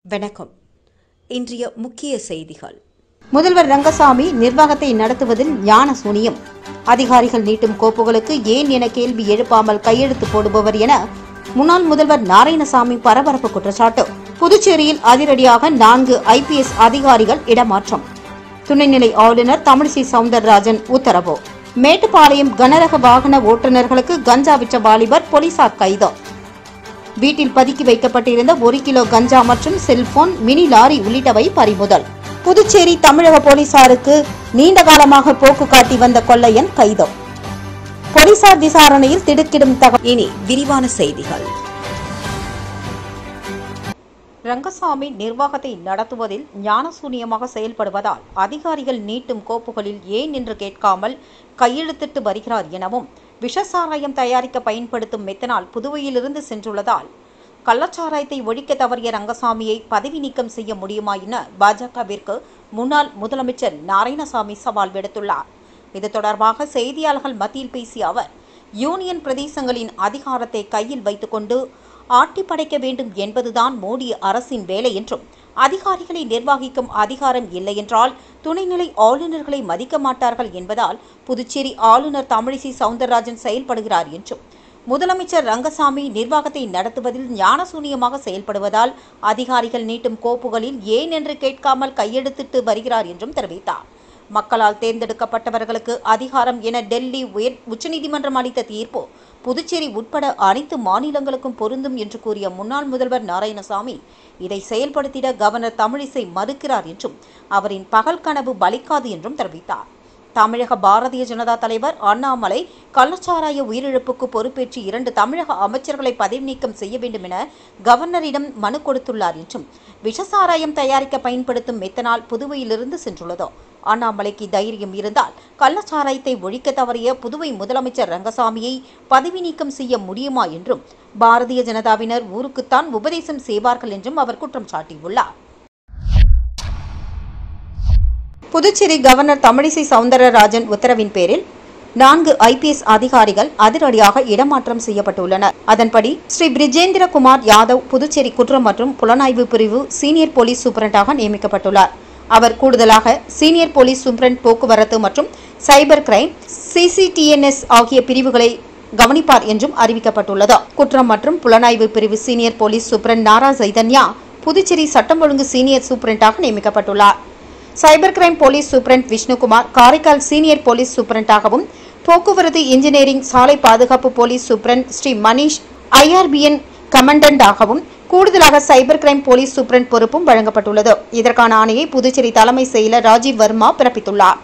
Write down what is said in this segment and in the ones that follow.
வணக்கம் இன்றைய முக்கிய செய்திகள் முதல்வர் ரங்கசாமி நிர்வாகத்தை நடத்துவதில் ஞான சூனியம் அதிகாரிகள் நீட்டும் கோப்புகளுக்கு ஏன் என கேள்வி எழுப்பாமல் கையெழுத்து போடுபவர் என முன்னாள் முதல்வர் நாராயணசாமி பரபரப்பு குற்றச்சாட்டு புதுச்சேரியில் அதிரடியாக நான்கு ஐபிஎஸ் அதிகாரிகள் இடமாற்றம் துணைநிலை ஆளுநர் தமிழிசை சவுந்தரராஜன் உத்தரவு மேட்டுப்பாளையம் கனரக வாகன ஓட்டுநர்களுக்கு கஞ்சா விற்ற வாலிபர் போலீசார் கைது வீட்டில் பதுக்கி வைக்கப்பட்டிருந்த ஒரு கிலோ கஞ்சா மற்றும் செல்போன் மினி லாரி உள்ளிட்டவை பறிமுதல் புதுச்சேரி தமிழக போலீசாருக்கு நீண்ட காலமாக போக்கு காட்டி வந்த கொள்ளையன் கைது போலீசார் விசாரணையில் திடுக்கிடும் தகவல் இனி விரிவான செய்திகள் ரங்கசாமி நிர்வாகத்தை நடத்துவதில் ஞானசூனியமாக செயல்படுவதால் அதிகாரிகள் நீட்டும் கோப்புகளில் ஏன் என்று கேட்காமல் கையெழுத்திட்டு வருகிறார் எனவும் விஷசாராயம் தயாரிக்க பயன்படுத்தும் மெத்தனால் புதுவையிலிருந்து சென்றுள்ளதால் கள்ளச்சாராயத்தை ஒழிக்க தவறிய ரங்கசாமியை பதவி நீக்கம் செய்ய முடியுமா என பாஜகவிற்கு முன்னாள் முதலமைச்சர் நாராயணசாமி சவால் விடுத்துள்ளார் இது தொடர்பாக செய்தியாளர்கள் மத்தியில் பேசிய அவர் யூனியன் பிரதேசங்களின் அதிகாரத்தை கையில் வைத்துக்கொண்டு ஆட்டி படைக்க வேண்டும் என்பதுதான் மோடி அரசின் வேலை என்றும் அதிகாரிகளை நிர்வகிக்கும் அதிகாரம் இல்லை என்றால் துணைநிலை ஆளுநர்களை மதிக்க மாட்டார்கள் என்பதால் புதுச்சேரி ஆளுநர் தமிழிசை சவுந்தரராஜன் செயல்படுகிறார் என்றும் முதலமைச்சர் ரங்கசாமி நிர்வாகத்தை நடத்துவதில் ஞானசூனியமாக செயல்படுவதால் அதிகாரிகள் நீட்டும் கோப்புகளில் ஏன் என்று கேட்காமல் கையெழுத்திட்டு வருகிறார் என்றும் தெரிவித்தார் மக்களால் தேர்ந்தெடுக்கப்பட்டவர்களுக்கு அதிகாரம் என டெல்லி உயர் உச்சநீதிமன்றம் அளித்த தீர்ப்பு புதுச்சேரி உட்பட அனைத்து மாநிலங்களுக்கும் பொருந்தும் என்று கூறிய முன்னாள் முதல்வர் நாராயணசாமி இதை செயல்படுத்திட கவர்னர் தமிழிசை மறுக்கிறார் என்றும் அவரின் பகல் கனவு பலிக்காது என்றும் தெரிவித்தார் தமிழக பாரதிய ஜனதா தலைவர் அண்ணாமலை கள்ளச்சாராய உயிரிழப்புக்கு பொறுப்பேற்று இரண்டு தமிழக அமைச்சர்களை பதவி நீக்கம் செய்ய வேண்டும் என கவர்னரிடம் மனு கொடுத்துள்ளார் என்றும் விஷசாராயம் தயாரிக்க பயன்படுத்தும் மெத்தனால் புதுவையிலிருந்து சென்றுள்ளதோ அண்ணாமலைக்கு தைரியம் இருந்தால் கள்ளச்சாராயத்தை ஒழிக்க தவறிய புதுவை முதலமைச்சர் ரங்கசாமியை பதவி நீக்கம் செய்ய முடியுமா என்றும் பாரதிய ஜனதாவினர் ஊருக்குத்தான் உபதேசம் செய்வார்கள் என்றும் அவர் குற்றம் சாட்டியுள்ளார் புதுச்சேரி கவர்னர் தமிழிசை சவுந்தரராஜன் உத்தரவின் பேரில் நான்கு ஐபிஎஸ் அதிகாரிகள் அதிரடியாக இடமாற்றம் செய்யப்பட்டுள்ளனர் அதன்படி ஸ்ரீ பிரிஜேந்திரகுமார் யாதவ் புதுச்சேரி குற்றம் மற்றும் புலனாய்வு பிரிவு சீனியர் போலீஸ் சூப்பரண்டாக நியமிக்கப்பட்டுள்ளார் அவர் கூடுதலாக சீனியர் போலீஸ் சூப்பரண்ட் போக்குவரத்து மற்றும் சைபர் கிரைம் சிசிடிஎன்எஸ் ஆகிய பிரிவுகளை கவனிப்பார் என்றும் அறிவிக்கப்பட்டுள்ளது குற்றம் மற்றும் புலனாய்வு பிரிவு senior police superintendent Nara Chaitanya Puducherry சட்டம் ஒழுங்கு சீனியர் சூப்பரண்டாக நியமிக்கப்பட்டுள்ளார் cyber crime police superintendent Vishnukumar Karaikal senior police சூப்பரண்டாகவும் போக்குவரத்து இன்ஜினியரிங் சாலை பாதுகாப்பு police superintendent Shri Manish IRBN கமாண்டண்டாகவும் கூடுதலாக சைபர் கிரைம் போலீஸ் சூப்பரண்ட் பொறுப்பும் வழங்கப்பட்டுள்ளது இதற்கான ஆணையை புதுச்சேரி தலைமை செயலர் ராஜீவ் வர்மா பிறப்பித்துள்ளார்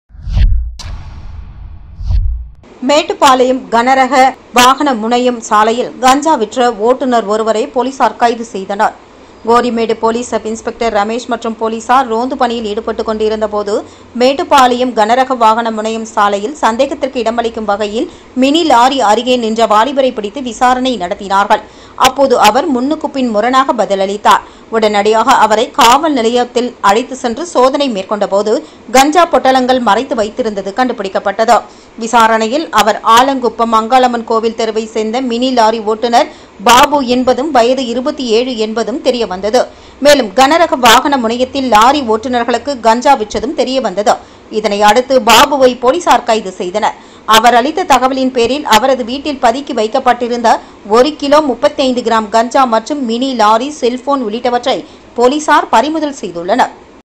மேட்டுப்பாளையம் கனரக வாகன முனையம் சாலையில் கஞ்சா விற்ற ஓட்டுநர் ஒருவரை போலீசார் கைது செய்தனர் Gorimedu police sub inspector Ramesh மற்றும் போலீசார் ரோந்து பணியில் ஈடுபட்டுக் கொண்டிருந்த போது மேட்டுப்பாளையம் கனரக வாகன முனையம் சாலையில் சந்தேகத்திற்கு இடமளிக்கும் வகையில் மினி லாரி அருகே நின்ற வாலிபரை பிடித்து விசாரணை நடத்தினார்கள் அப்போது அவர் முன்னுக்கு பின் முரணாக பதிலளித்தார் உடனடியாக அவரை காவல் நிலையத்தில் அழைத்து சென்று சோதனை மேற்கொண்டபோது கஞ்சா பொட்டலங்கள் மறைத்து வைத்திருந்தது கண்டுபிடிக்கப்பட்டது விசாரணையில் அவர் ஆலங்குப்பம் அங்காளம்மன் கோவில் தெருவை சேர்ந்த மினி லாரி ஓட்டுநர் பாபு என்பதும் வயது இருபத்தி ஏழு என்பதும் தெரிய வந்தது மேலும் கனரக வாகன முனையத்தில் லாரி ஓட்டுநர்களுக்கு கஞ்சா விற்றதும் தெரிய வந்தது இதனை அடுத்து பாபுவை போலீசார் கைது செய்தனர் அவர் அளித்த தகவலின் பேரில் அவரது வீட்டில் பதுக்கி வைக்கப்பட்டிருந்த ஒரு கிலோ முப்பத்தைந்து கிராம் கஞ்சா மற்றும் மினி லாரி செல்போன் உள்ளிட்டவற்றை போலீசார் பறிமுதல் செய்துள்ளனர்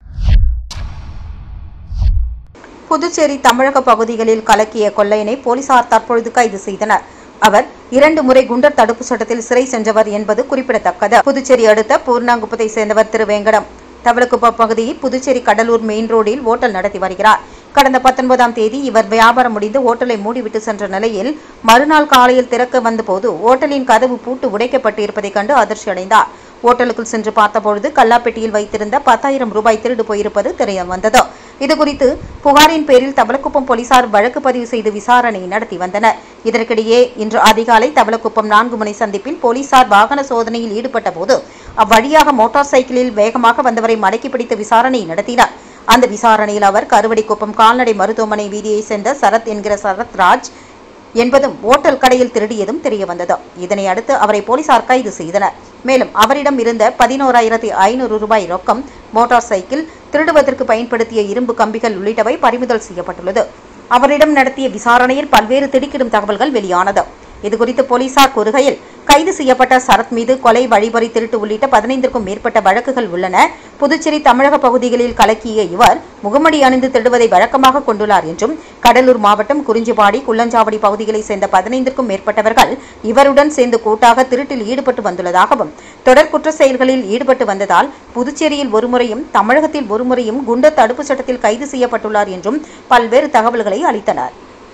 புதுச்சேரி தமிழக பகுதிகளில் கலக்கிய கொள்ளையனை போலீசார் தற்பொழுது கைது செய்தனர் அவர் இரண்டு முறை குண்டர் தடுப்பு சட்டத்தில் சிறை சென்றவர் என்பது குறிப்பிடத்தக்கது புதுச்சேரி அடுத்த பூர்ணாங்குப்பத்தை சேர்ந்தவர் திரு வேங்கடம் தவளக்குப்பம் பகுதியில் புதுச்சேரி கடலூர் மெயின் ரோடில் ஓட்டல் நடத்தி வருகிறார் கடந்த பத்தொன்பதாம் தேதி இவர் வியாபாரம் முடிந்து ஓட்டலை மூடிவிட்டு சென்ற நிலையில் மறுநாள் காலையில் திறக்க வந்தபோது ஓட்டலின் கதவு பூட்டு உடைக்கப்பட்டிருப்பதைக் கண்டு அதிர்ச்சி அடைந்தார் ஓட்டலுக்குள் சென்று பார்த்தபொழுது கல்லாப்பெட்டியில் வைத்திருந்த பத்தாயிரம் ரூபாய் திருடு போயிருப்பது தெரிய வந்தது இதுகுறித்து புகாரின் பேரில் தவளக்குப்பம் போலீசார் வழக்கு பதிவு செய்து விசாரணை நடத்தி வந்தனர் இதற்கிடையே இன்று அதிகாலை தவளக்குப்பம் நான்கு முனை சந்திப்பில் போலீசார் வாகன சோதனையில் ஈடுபட்ட போது அவ்வழியாக மோட்டார் சைக்கிளில் வேகமாக வந்தவரை மடக்கி பிடித்து விசாரணை நடத்தினார் அந்த விசாரணையில் அவர் கருவடிக்குப்பம் கால்நடை மருத்துவமனை வீதியை சேர்ந்த சரத் என்கிற சரத்ராஜ் என்பதும் ஓட்டல் கடையில் திருடியதும் தெரியவந்தது இதனை அடுத்து அவரை போலீசார் கைது செய்தனர் மேலும் அவரிடம் இருந்த பதினோராயிரத்தி ஐநூறு ரூபாய் ரொக்கம் மோட்டார் சைக்கிள் திருடுவதற்கு பயன்படுத்திய இரும்பு கம்பிகள் உள்ளிட்டவை பறிமுதல் செய்யப்பட்டுள்ளது அவரிடம் நடத்திய விசாரணையில் பல்வேறு திடுக்கிடும் தகவல்கள் வெளியானது இதுகுறித்து போலீசார் கூறுகையில் கைது செய்யப்பட்ட சரத் மீது கொலை வழிபறி திருட்டு உள்ளிட்ட பதினைந்திற்கும் மேற்பட்ட வழக்குகள் உள்ளன புதுச்சேரி தமிழக பகுதிகளில் கலக்கிய இவர் முகமடி அணிந்து திருடுவதை வழக்கமாக கொண்டுள்ளார் என்றும் கடலூர் மாவட்டம் குறிஞ்சிப்பாடி குள்ளஞ்சாவடி பகுதிகளைச் சேர்ந்த பதினைந்திற்கும் மேற்பட்டவர்கள் இவருடன் சேர்ந்து கூட்டாக திருட்டில் ஈடுபட்டு வந்துள்ளதாகவும் தொடர் குற்ற செயல்களில் ஈடுபட்டு வந்ததால் புதுச்சேரியில் ஒருமுறையும் தமிழகத்தில் ஒருமுறையும் குண்டர் தடுப்புச் சட்டத்தில் கைது செய்யப்பட்டுள்ளார் என்றும் பல்வேறு தகவல்களை அளித்தனர்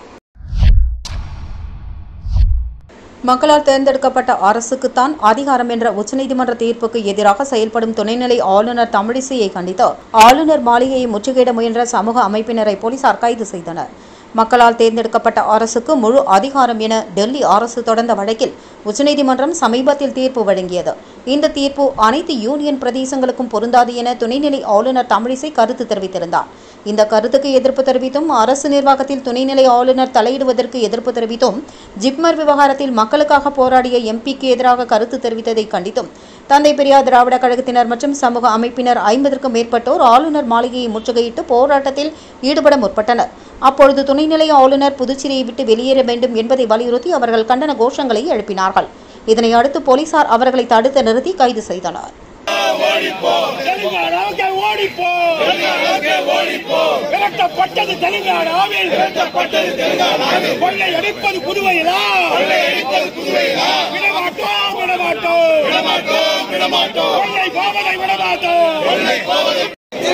மக்களால் தேர்ந்தெடுக்கப்பட்ட அரசுக்குத்தான் அதிகாரம் என்ற உச்சநீதிமன்ற தீர்ப்புக்கு எதிராக செயல்படும் துணைநிலை ஆளுநர் தமிழிசையை கண்டித்து ஆளுநர் மாளிகையை முற்றுகையிட முயன்ற சமூக அமைப்பினரை போலீசார் கைது செய்தனர் மக்களால் தேர்ந்தெடுக்கப்பட்ட அரசுக்கு முழு அதிகாரம் என டெல்லி அரசு தொடர்ந்த வழக்கில் உச்சநீதிமன்றம் சமீபத்தில் தீர்ப்பு வழங்கியது இந்த தீர்ப்பு அனைத்து யூனியன் பிரதேசங்களுக்கும் பொருந்தாது என துணைநிலை ஆளுநர் தமிழிசை கருத்து தெரிவித்திருந்தார் இந்த கருத்துக்கு எதிர்ப்பு தெரிவித்தும் அரசு நிர்வாகத்தில் துணைநிலை ஆளுநர் தலையிடுவதற்கு எதிர்ப்பு தெரிவித்தும் ஜிப்மர் விவகாரத்தில் மக்களுக்காக போராடிய எம்பிக்கு எதிராக கருத்து தெரிவித்ததை கண்டித்தும் தந்தை பெரியார் திராவிட கழகத்தினர் மற்றும் சமூக அமைப்பினர் ஐம்பதற்கும் மேற்பட்டோர் ஆளுநர் மாளிகையை முற்றுகையிட்டு போராட்டத்தில் ஈடுபட முற்பட்டனர் அப்பொழுது துணைநிலை ஆளுநர் புதுச்சேரியை விட்டு வெளியேற வேண்டும் என்பதை வலியுறுத்தி அவர்கள் கண்டன கோஷங்களை எழுப்பினார்கள் இதனை அடுத்து போலீசார் அவர்களை தடுத்து நிறுத்தி கைது செய்தனர் தெலுங்கானாவுக்கு ஓடிப்போ ஓடிப்போ விரட்டப்பட்டது தெலுங்கானாவில் விரட்டப்பட்டது தெலுங்கானாவில் கொள்ளை அடிப்பது புதுவையிலா கொள்ளை அடிப்பது புதுவையிலா விடமாட்டோம் விடமாட்டோம் விடமாட்டோம் விடமாட்டோம் கொள்ளை போவதை விடமாட்டோம் கொள்ளை போவதை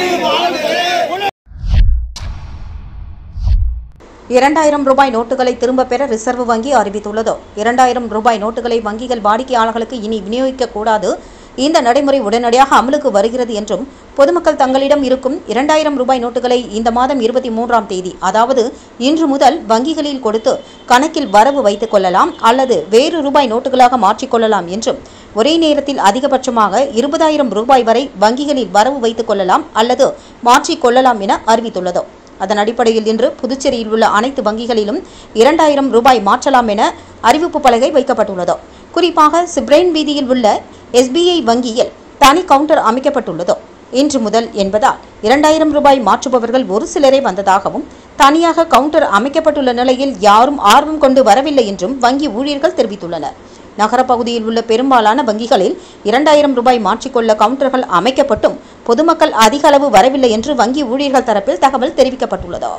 இரண்டாயிரம் ரூபாய் நோட்டுகளை திரும்பப் பெற ரிசர்வ் வங்கி அறிவித்துள்ளது இரண்டாயிரம் ரூபாய் நோட்டுகளை வங்கிகள் வாடிக்கையாளர்களுக்கு இனி விநியோகிக்க கூடாது இந்த நடைமுறை உடனடியாக அமலுக்கு வருகிறது என்றும் பொதுமக்கள் தங்களிடம் இருக்கும் இரண்டாயிரம் ரூபாய் நோட்டுகளை இந்த மாதம் இருபத்தி மூன்றாம் தேதி அதாவது இன்று முதல் வங்கிகளில் கொடுத்து கணக்கில் வரவு வைத்துக் கொள்ளலாம் அல்லது வேறு ரூபாய் நோட்டுகளாக மாற்றிக்கொள்ளலாம் என்றும் ஒரே நேரத்தில் அதிகபட்சமாக இருபதாயிரம் ரூபாய் வரை வங்கிகளில் வரவு வைத்துக் கொள்ளலாம் அல்லது மாற்றிக் கொள்ளலாம் என அறிவித்துள்ளது அதன் அடிப்படையில் இன்று புதுச்சேரியில் உள்ள அனைத்து வங்கிகளிலும் இரண்டாயிரம் ரூபாய் மாற்றலாம் என அறிவிப்பு பலகை வைக்கப்பட்டுள்ளது குறிப்பாக சிப்ரைன் வீதியில் உள்ள எஸ்பிஐ வங்கியில் தனி கவுண்டர் அமைக்கப்பட்டுள்ளது இன்று முதல் என்பதால் இரண்டாயிரம் ரூபாய் மாற்றுபவர்கள் ஒரு சிலரே வந்ததாகவும் தனியாக கவுண்டர் அமைக்கப்பட்டுள்ள நிலையில் யாரும் ஆர்வம் கொண்டு வரவில்லை என்றும் வங்கி ஊழியர்கள் தெரிவித்துள்ளனர் நகரப் பகுதியில் உள்ள பெரும்பாலான வங்கிகளில் இரண்டாயிரம் ரூபாய் மாற்றிக்கொள்ள கவுண்டர்கள் அமைக்கப்பட்டும் பொதுமக்கள் அதிக அளவு வரவில்லை என்று வங்கி ஊழியர்கள் தரப்பில் தகவல் தெரிவிக்கப்பட்டுள்ளது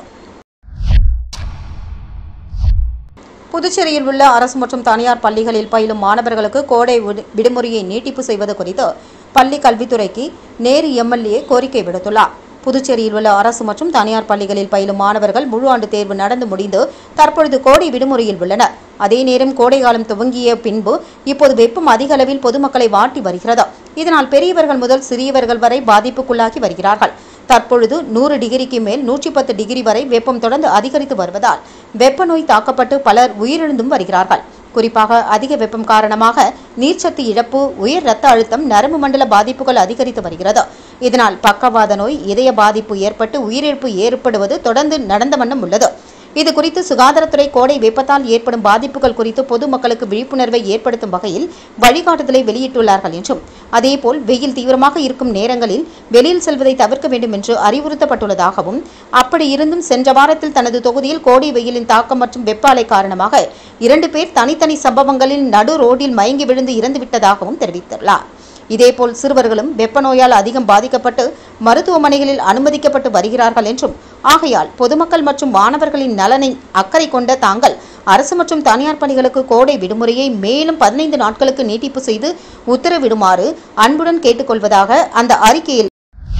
புதுச்சேரியில் உள்ள அரசு மற்றும் தனியார் பள்ளிகளில் பயிலும் மாணவர்களுக்கு கோடை விடு- விடுமுறையை நீட்டிப்பு செய்வது குறித்து பள்ளி கல்வித்துறைக்கு நேரு எம்எல்ஏ கோரிக்கை விடுத்துள்ளார் புதுச்சேரியில் உள்ள அரசு மற்றும் தனியார் பள்ளிகளில் பயிலும் மாணவர்கள் முழு ஆண்டு தேர்வு நடந்து முடிந்து தற்பொழுது கோடை விடுமுறையில் உள்ளனர் அதே நேரம் கோடை காலம் துவங்கிய பின்பு இப்போது வெப்பம் அதிக அளவில் பொதுமக்களை வாட்டி வருகிறது இதனால் பெரியவர்கள் முதல் சிறியவர்கள் வரை பாதிப்புக்குள்ளாகி வருகிறார்கள் தற்பொழுது நூறு டிகிரிக்கு மேல் நூற்றி பத்து டிகிரி வரை வெப்பம் தொடர்ந்து அதிகரித்து வருவதால் வெப்ப நோய் தாக்கப்பட்டு பலர் உயிரிழந்தும் வருகிறார்கள் குறிப்பாக அதிக வெப்பம் காரணமாக நீர்ச்சத்து இழப்பு உயர் இரத்த அழுத்தம் நரம்பு மண்டல பாதிப்புகள் அதிகரித்து வருகிறது இதனால் பக்கவாத நோய் இதய பாதிப்பு ஏற்பட்டு உயிரிழப்பு ஏற்படுவது தொடர்ந்து நடந்த வண்ணம் உள்ளது இது குறித்து சுகாதாரத்துறை கோடை வெப்பத்தால் ஏற்படும் பாதிப்புகள் குறித்து பொதுமக்களுக்கு விழிப்புணர்வை ஏற்படுத்தும் வகையில் வழிகாட்டுதலை வெளியிட்டுள்ளார்கள் என்றும் அதேபோல் வெயில் தீவிரமாக இருக்கும் நேரங்களில் வெளியில் செல்வதை தவிர்க்க வேண்டும் என்று அறிவுறுத்தப்பட்டுள்ளதாகவும் அப்படி இருந்தும் சென்ற வாரத்தில் தனது தொகுதியில் கோடை வெயிலின் தாக்கம் மற்றும் வெப்ப அலை காரணமாக இரண்டு பேர் தனித்தனி சம்பவங்களில் நடு ரோடில் மயங்கி விழுந்து இறந்துவிட்டதாகவும் தெரிவித்துள்ளார் இதேபோல் சிறுவர்களும் வெப்ப நோயால் அதிகம் பாதிக்கப்பட்டு மருத்துவமனைகளில் அனுமதிக்கப்பட்டு வருகிறார்கள் என்றும் ஆகையால் பொதுமக்கள் மற்றும் மாணவர்களின் நலனை அக்கறை கொண்ட தாங்கள் அரசு மற்றும் தனியார் பணிகளுக்கு கோடை விடுமுறையை மேலும் பதினைந்து நாட்களுக்கு நீட்டிப்பு செய்து உத்தரவிடுமாறு அன்புடன் கேட்டுக்கொள்வதாக அந்த அறிக்கையில்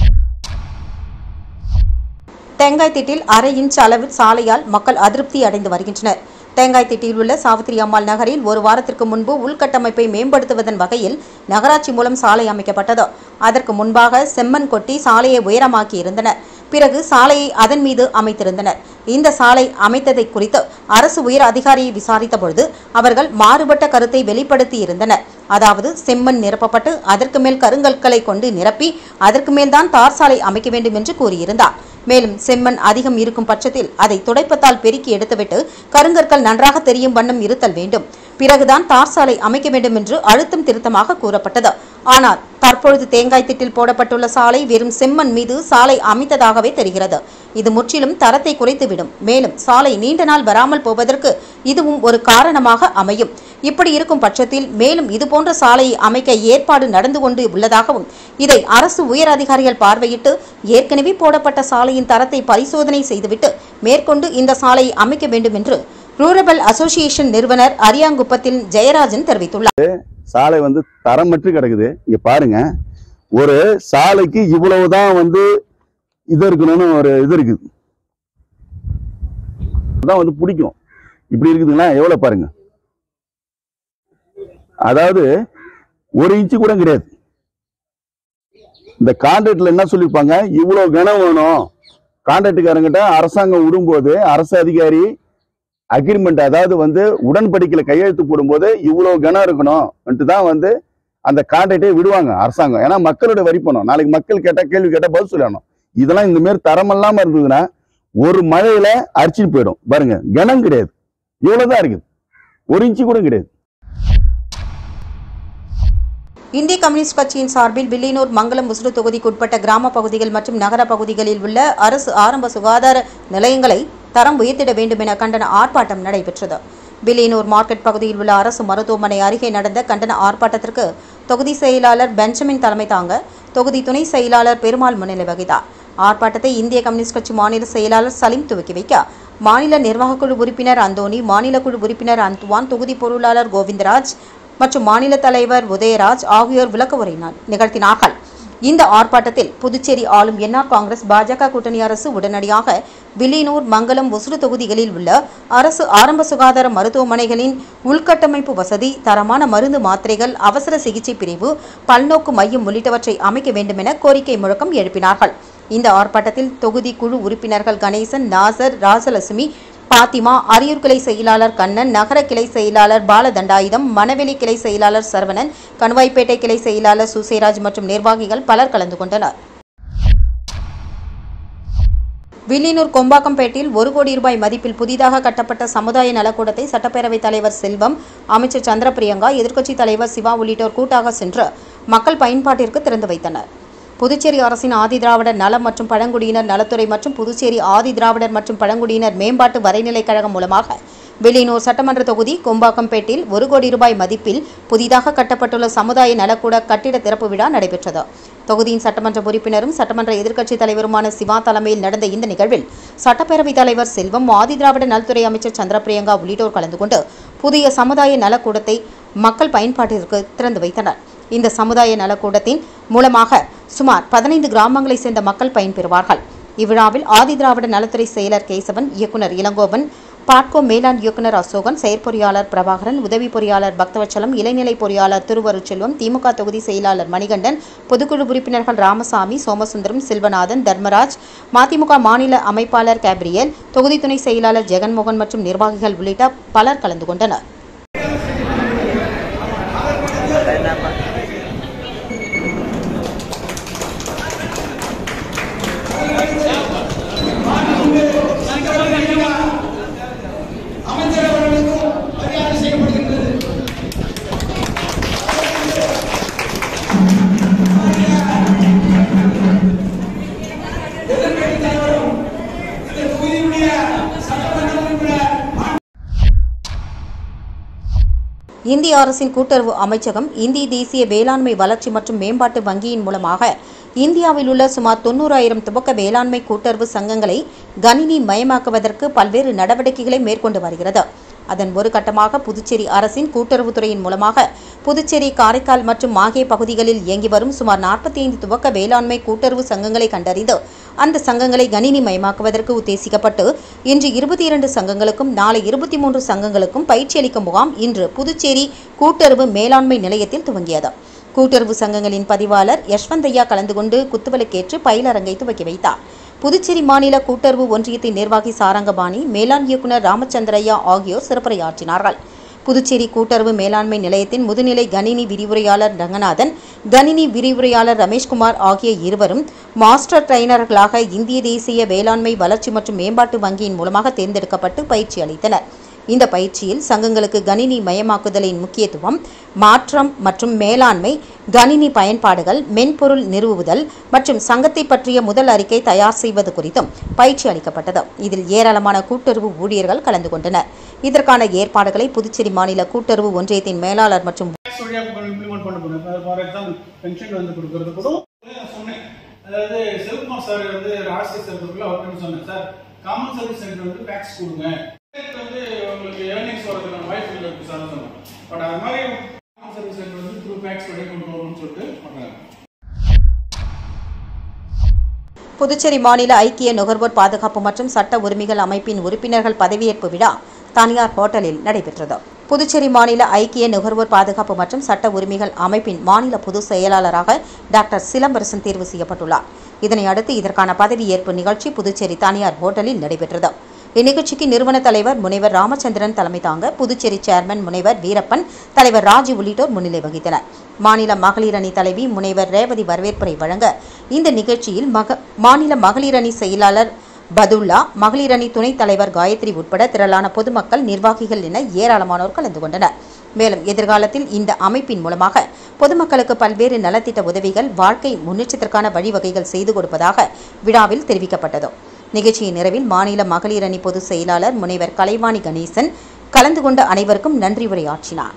தேங்காய்த்திட்டில் அரை இன்ச் அளவு சாலையால் மக்கள் அதிருப்தி அடைந்து வருகின்றனர் தேங்காய்த்திட்டியில் உள்ள சாவித்திரி அம்மாள் நகரில் ஒரு வாரத்திற்கு முன்பு உள்கட்டமைப்பை மேம்படுத்துவதன் வகையில் நகராட்சி மூலம் சாலை அமைக்கப்பட்டது அதற்கு முன்பாக செம்மண் கொட்டி சாலையை உயரமாக்கி இருந்தனர் பிறகு சாலையை அதன் மீது அமைத்திருந்தனர் இந்த சாலை அமைத்ததை குறித்து அரசு உயர் அதிகாரியை விசாரித்த பொழுது அவர்கள் மாறுபட்ட கருத்தை வெளிப்படுத்தி இருந்தனர் அதாவது செம்மண் நிரப்பப்பட்டு அதற்கு மேல் கருங்கற்களை கொண்டு நிரப்பி அதற்கு மேல்தான் தார் சாலை அமைக்க வேண்டும் என்று கூறியிருந்தார் மேலும் செம்மண் அதிகம் இருக்கும் பட்சத்தில் அதை துடைப்பத்தால் பெருக்கி எடுத்துவிட்டு கருங்கற்கள் நன்றாக தெரியும் வண்ணம் இருத்தல் வேண்டும் பிறகுதான் தார் சாலை அமைக்க வேண்டும் என்று அழுத்தம் திருத்தமாக கூறப்பட்டது ஆனால் தற்பொழுது தேங்காய் திட்டில் போடப்பட்டுள்ள சாலை வெறும் செம்மண் மீது சாலை அமைத்ததாகவே தெரிகிறது இது முற்றிலும் தரத்தை குறைத்துவிடும் மேலும் சாலை நீண்ட நாள் வராமல் போவதற்கு இதுவும் ஒரு காரணமாக அமையும் இப்படி இருக்கும் பட்சத்தில் மேலும் இதுபோன்ற சாலையை அமைக்க ஏற்பாடு நடந்து கொண்டு உள்ளதாகவும் இதை அரசு உயர் அதிகாரிகள் பார்வையிட்டு ஏற்கனவே போடப்பட்ட சாலையின் தரத்தை பரிசோதனை செய்துவிட்டு மேற்கொண்டு இந்த சாலையை அமைக்க வேண்டும் என்று ரூரபல் அசோசியேஷன் நிறுவனர் அரியாங்குப்பத்தில் ஜெயராஜன் தெரிவித்துள்ளார் சாலை வந்து தரமற்று கிடக்குது இங்க பாருங்க ஒரு சாலைக்கு இவ்வளவுதான் வந்து இது இருக்கணும்னு ஒரு இது இருக்குது தான் வந்து பிடிக்கும் இப்படி இருக்குதுங்களா எவ்வளவு பாருங்க அதாவது ஒரு இன்ச்சு கூட கிடையாது இந்த கான்ட்ராக்ட்ல என்ன சொல்லியிருப்பாங்க இவ்வளவு கனம் வேணும் கான்ட்ராக்டுக்காரங்கிட்ட அரசாங்கம் விடும்போது அரசு அதிகாரி அக்ரிமெண்ட் அதாவது வந்து உடன்படிக்கையில கையெழுத்து போடும்போது இவ்வளவு கனம் இருக்கணும் தான் வந்து அந்த கான்ட்ராக்டே விடுவாங்க அரசாங்கம் ஏன்னா மக்களோட வரி பணம் நாளைக்கு மக்கள் கேட்டா கேள்வி கேட்டா பதில் சொல்லணும் இதெல்லாம் இந்த மாதிரி தரம் இல்லாம இருந்ததுன்னா ஒரு மழையில அரிச்சிட்டு போயிடும் பாருங்க கனம் கிடையாது இவ்வளவுதான் இருக்குது ஒரு இன்ச்சு கூட கிடையாது இந்திய கம்யூனிஸ்ட் கட்சியின் சார்பில் வில்லியனூர் மங்கலம் முசுடு தொகுதிக்குட்பட்ட கிராம பகுதிகள் மற்றும் நகர பகுதிகளில் உள்ள அரசு ஆரம்ப சுகாதார நிலையங்களை தரம் உயர்த்திட வேண்டும் என கண்டன ஆர்ப்பாட்டம் நடைபெற்றது வில்லியனூர் மார்க்கெட் பகுதியில் உள்ள அரசு மருத்துவமனை அருகே நடந்த கண்டன ஆர்ப்பாட்டத்திற்கு தொகுதி செயலாளர் பெஞ்சமின் தலைமை தாங்க தொகுதி துணை செயலாளர் பெருமாள் முன்னிலை வகித்தார் ஆர்ப்பாட்டத்தை இந்திய கம்யூனிஸ்ட் கட்சி மாநில செயலாளர் சலீம் துவக்கி வைக்க மாநில நிர்வாகக்குழு உறுப்பினர் அந்தோணி மாநில குழு உறுப்பினர் அந்துவான் தொகுதி பொருளாளர் கோவிந்தராஜ் மற்றும் மாநில தலைவர் உதயராஜ் ஆகியோர் விளக்க உரை நா- நிகழ்த்தினார்கள் இந்த ஆர்ப்பாட்டத்தில் புதுச்சேரி ஆளும் என்ஆர் காங்கிரஸ் பாஜக கூட்டணி அரசு உடனடியாக வில்லியனூர் மங்கலம் ஒசுடு தொகுதிகளில் உள்ள அரசு ஆரம்ப சுகாதார மருத்துவமனைகளின் உள்கட்டமைப்பு வசதி தரமான மருந்து மாத்திரைகள் அவசர சிகிச்சை பிரிவு பல்நோக்கு மையம் உள்ளிட்டவற்றை அமைக்க வேண்டும் என கோரிக்கை முழக்கம் எழுப்பினார்கள் இந்த ஆர்ப்பாட்டத்தில் தொகுதி குழு உறுப்பினர்கள் கணேசன் நாசர் ராசலட்சுமி பாத்திமா அரியூர் கிளை செயலாளர் கண்ணன் நகர கிளை செயலாளர் பாலதண்டாயுதம் மணவெளி கிளை செயலாளர் சரவணன் கணுவாய்பேட்டை கிளை செயலாளர் சுசேராஜ் மற்றும் நிர்வாகிகள் பலர் கலந்து கொண்டனர் வில்லியனூர் கொம்பாக்கம்பேட்டில் ஒரு கோடி ரூபாய் மதிப்பில் புதிதாக கட்டப்பட்ட சமுதாய நலக்கூடத்தை சட்டப்பேரவைத் தலைவர் செல்வம் அமைச்சர் சந்திரபிரியங்கா எதிர்க்கட்சித் தலைவர் சிவா உள்ளிட்டோர் கூட்டாக சென்று மக்கள் பயன்பாட்டிற்கு திறந்து வைத்தனர் புதுச்சேரி அரசின் ஆதிதிராவிடர் நலம் மற்றும் பழங்குடியினர் நலத்துறை மற்றும் புதுச்சேரி ஆதிதிராவிடர் மற்றும் பழங்குடியினர் மேம்பாட்டு வரைநிலைக் கழகம் மூலமாக வில்லியனூர் சட்டமன்ற தொகுதி கொம்பாக்கம்பேட்டில் ஒரு கோடி ரூபாய் மதிப்பில் புதிதாக கட்டப்பட்டுள்ள சமுதாய நலக்கூட கட்டிட திறப்பு விழா நடைபெற்றது தொகுதியின் சட்டமன்ற உறுப்பினரும் சட்டமன்ற எதிர்க்கட்சித் தலைவருமான சிவா தலைமையில் நடந்த இந்த நிகழ்வில் சட்டப்பேரவைத் தலைவர் செல்வம் ஆதிதிராவிட நலத்துறை அமைச்சர் சந்திரபிரியங்கா உள்ளிட்டோர் கலந்து கொண்டு புதிய சமுதாய நலக்கூடத்தை மக்கள் பயன்பாட்டிற்கு திறந்து வைத்தனர் இந்த சமுதாய நலக்கூடத்தின் மூலமாக சுமார் பதினைந்து கிராமங்களைச் சேர்ந்த மக்கள் பயன்பெறுவார்கள் இவ்விழாவில் ஆதிதிராவிட நலத்துறை செயலர் கேசவன் இயக்குனர் இளங்கோவன் பாட்கோ மேலாண் இயக்குனர் அசோகன் செயற்பொறியாளர் பிரபாகரன் உதவி பொறியாளர் பக்தவச்சலம் இளைநிலை பொறியாளர் திருவருட்செல்வம் திமுக தொகுதி செயலாளர் மணிகண்டன் பொதுக்குழு உறுப்பினர்கள் ராமசாமி சோமசுந்தரம் செல்வநாதன் தர்மராஜ் மதிமுக மாநில அமைப்பாளர் கேப்ரியல் தொகுதி துணை செயலாளர் ஜெகன்மோகன் மற்றும் நிர்வாகிகள் உள்ளிட்ட பலர் கலந்து கொண்டனர் இந்திய அரசின் கூட்டுறவு அமைச்சகம் இந்திய தேசிய வேளாண்மை வளர்ச்சி மற்றும் மேம்பாட்டு வங்கியின் மூலமாக இந்தியாவில் உள்ள சுமார் தொண்ணூறாயிரம் துவக்க வேளாண்மை கூட்டுறவு சங்கங்களை கணினி மயமாக்குவதற்கு பல்வேறு நடவடிக்கைகளை மேற்கொண்டு வருகிறது அதன் ஒரு கட்டமாக புதுச்சேரி அரசின் கூட்டுறவுத்துறையின் மூலமாக புதுச்சேரி காரைக்கால் மற்றும் மாகே பகுதிகளில் இயங்கி வரும் சுமார் நாற்பத்தி ஐந்து துவக்க வேளாண்மை கூட்டுறவு சங்கங்களை கண்டறிந்து அந்த சங்கங்களை கணினி மயமாக்குவதற்கு உத்தேசிக்கப்பட்டு இன்று இருபத்தி இரண்டு சங்கங்களுக்கும் நாளை இருபத்தி மூன்று சங்கங்களுக்கும் பயிற்சி அளிக்கும் முகாம் இன்று புதுச்சேரி கூட்டுறவு மேலாண்மை நிலையத்தில் துவங்கியது கூட்டுறவு சங்கங்களின் பதிவாளர் யஷ்வந்தையா கலந்து கொண்டு குத்துவிளக்கேற்று பயிலரங்கை துவக்கி வைத்தார் புதுச்சேரி மாநில கூட்டுறவு ஒன்றியத்தின் நிர்வாகி சாரங்கபாணி மேலாண் இயக்குநர் ராமச்சந்திரையா ஆகியோர் சிறப்புரையாற்றினார்கள் புதுச்சேரி கூட்டுறவு மேலாண்மை நிலையத்தின் முதுநிலை கணினி விரிவுரையாளர் ரங்கநாதன் கணினி விரிவுரையாளர் ரமேஷ்குமார் ஆகிய இருவரும் மாஸ்டர் ட்ரைனர்களாக இந்திய தேசிய வேளாண்மை வளர்ச்சி மற்றும் மேம்பாட்டு வங்கியின் மூலமாக தேர்ந்தெடுக்கப்பட்டு பயிற்சி அளித்தனர் இந்த பயிற்சியில் சங்கங்களுக்கு கணினி மயமாக்குதலின் முக்கியத்துவம் மாற்றம் மற்றும் மேலாண்மை கணினி பயன்பாடுகள் மென்பொருள் நிறுவுதல் மற்றும் சங்கத்தை பற்றிய முதல் அறிக்கை தயார் செய்வது குறித்தும் பயிற்சி அளிக்கப்பட்டது இதில் ஏராளமான கூட்டுறவு ஊழியர்கள் கலந்து கொண்டனர் இதற்கான ஏற்பாடுகளை புதுச்சேரி மாநில கூட்டுறவு ஒன்றியத்தின் மேலாளர் மற்றும் டேக்ஸ் வழியாக இம்ப்ளிமெண்ட் பண்ண போகிறேன் ஃபார் எக்ஸாம்பிள் பென்ஷன் வந்து கொடுக்கறது கூட நான் சொன்னேன் அதாவது செல்குமார் சார் வந்து ஆர்சிஎஸ் இருக்கிறதுக்குள்ள அவர்கிட்ட சொன்னேன் சார் காமன் சர்வீஸ் சென்டர் வந்து டேக்ஸ் கொடுங்க இதுக்கு வந்து உங்களுக்கு ஏர்னிங்ஸ் வரதுக்கான வாய்ப்பு இல்லை இருக்கு சார் சொன்னேன் பட் அது மாதிரி காமன் சர்வீஸ் சென்டர் வந்து த்ரூ டேக்ஸ் வழியாக கொண்டு வரணும்னு சொல்லிட்டு பண்ணுறாங்க புதுச்சேரி மாநில ஐக்கிய நுகர்வோர் பாதுகாப்பு மற்றும் சட்ட உரிமைகள் அமைப்பின் உறுப்பினர்கள் பதவியேற்பு விழா தனியார் ஹோட்டலில் நடைபெற்றது புதுச்சேரி மாநில ஐக்கிய நுகர்வோர் பாதுகாப்பு மற்றும் சட்ட உரிமைகள் அமைப்பின் மாநில பொதுச் செயலாளராக டாக்டர் சிலம்பரசன் தேர்வு செய்யப்பட்டுள்ளார் இதனை அடுத்து இதற்கான பதவியேற்பு நிகழ்ச்சி புதுச்சேரி தனியார் ஹோட்டலில் நடைபெற்றது இந்நிகழ்ச்சிக்கு நிறுவன தலைவர் முனைவர் ராமச்சந்திரன் தலைமை தாங்க புதுச்சேரி சேர்மன் முனைவர் வீரப்பன் தலைவர் ராஜு உள்ளிட்டோர் முன்னிலை வகித்தனர் மாநில மகளிர் அணி தலைவி முனைவர் ரேவதி வரவேற்புரை வழங்க இந்த நிகழ்ச்சியில் மக மாநில மகளிர் அணி செயலாளர் பதுல்லா மகளிர் அணி துணைத் தலைவர் காயத்ரி உட்பட திரளான பொதுமக்கள் நிர்வாகிகள் என ஏராளமானோர் கலந்து கொண்டனர் மேலும் எதிர்காலத்தில் இந்த அமைப்பின் மூலமாக பொதுமக்களுக்கு பல்வேறு நலத்திட்ட உதவிகள் வாழ்க்கை முன்னேற்றத்திற்கான வழிவகைகள் செய்து கொடுப்பதாக விழாவில் தெரிவிக்கப்பட்டது நிகழ்ச்சியின் நிறைவில் மாநில மகளிர் அணி பொதுச் செயலாளர் முனைவர் கலைவாணி கணேசன் கலந்து கொண்ட அனைவருக்கும் நன்றி உரையாற்றினார்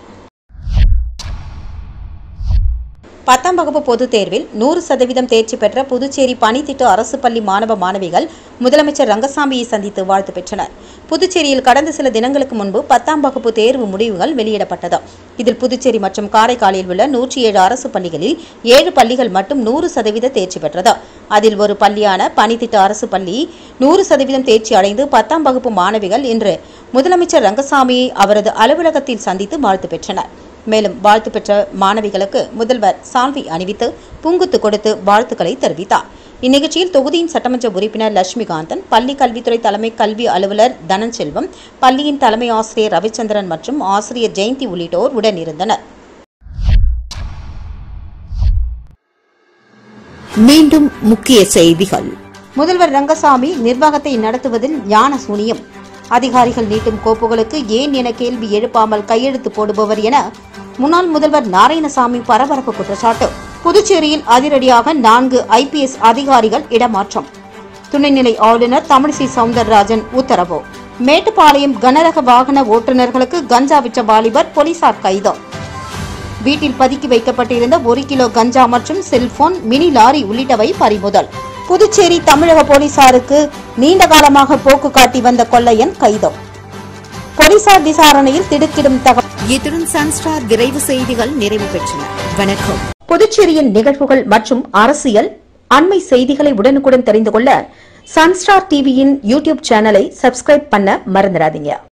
பத்தாம் வகுப்பு பொதுத் தேர்வில் நூறு சதவீதம் தேர்ச்சி பெற்ற புதுச்சேரி பணித்திட்ட அரசு பள்ளி மாணவ மாணவிகள் முதலமைச்சர் ரங்கசாமியை சந்தித்து வாழ்த்து பெற்றனர் புதுச்சேரியில் கடந்த சில தினங்களுக்கு முன்பு பத்தாம் வகுப்பு தேர்வு முடிவுகள் வெளியிடப்பட்டது இதில் புதுச்சேரி மற்றும் காரைக்காலில் உள்ள நூற்றி ஏழு அரசு பள்ளிகளில் ஏழு பள்ளிகள் மட்டும் நூறு சதவீத தேர்ச்சி பெற்றது அதில் ஒரு பள்ளியான பணித்திட்ட அரசு பள்ளி நூறு சதவீதம் தேர்ச்சி அடைந்து பத்தாம் வகுப்பு மாணவிகள் இன்று முதலமைச்சர் ரங்கசாமியை அவரது அலுவலகத்தில் சந்தித்து வாழ்த்து பெற்றனர் மேலும் வாழ்த்து பெற்ற மாணவிகளுக்கு முதல்வர் சால்வி அணிவித்து பூங்குத்து கொடுத்து வாழ்த்துக்களை தெரிவித்தார் இந்நிகழ்ச்சியில் தொகுதியின் சட்டமன்ற உறுப்பினர் லட்சுமிகாந்தன் பள்ளி கல்வித்துறை தலைமை கல்வி அலுவலர் தனஞ்செல்வம் பள்ளியின் தலைமை ஆசிரியர் ரவிச்சந்திரன் மற்றும் ஆசிரியர் ஜெயந்தி உள்ளிட்டோர் உடனிருந்தனர் மீண்டும் முக்கிய செய்திகள் முதல்வர் ரங்கசாமி நிர்வாகத்தை நடத்துவதில் ஞான சூனியம் அதிகாரிகள் நீட்டும் கோப்புகளுக்கு ஏன் என கேள்வி எழுப்பாமல் கையெழுத்து போடுபவர் என முன்னாள் முதல்வர் நாராயணசாமி பரபரப்பு குற்றச்சாட்டு புதுச்சேரியில் அதிரடியாக நான்கு ஐபிஎஸ் அதிகாரிகள் இடமாற்றம் துணைநிலை ஆளுநர் தமிழிசை சவுந்தரராஜன் உத்தரவு மேட்டுப்பாளையம் கனரக வாகன ஓட்டுநர்களுக்கு கஞ்சா விற்ற வாலிபர் போலீசார் கைது வீட்டில் பதுக்கி வைக்கப்பட்டிருந்த ஒரு கிலோ கஞ்சா மற்றும் செல்போன் மினி லாரி உள்ளிட்டவை பறிமுதல் புதுச்சேரி தமிழக போலீசாருக்கு நீண்ட காலமாக போக்கு காட்டி வந்த கொள்ளையன் கைது போலீசார் விசாரணையில் திடுக்கிடும் தகவல் இத்துடன் சன்ஸ்டார் விரைவு செய்திகள் நிறைவு பெற்றன வணக்கம் புதுச்சேரியின் நிகழ்வுகள் மற்றும் அரசியல் அண்மை செய்திகளை உடனுக்குடன் தெரிந்து கொள்ள சன்ஸ்டார் டிவியின் யூடியூப் சேனலை சப்ஸ்கிரைப் பண்ண மறந்துடாதீங்க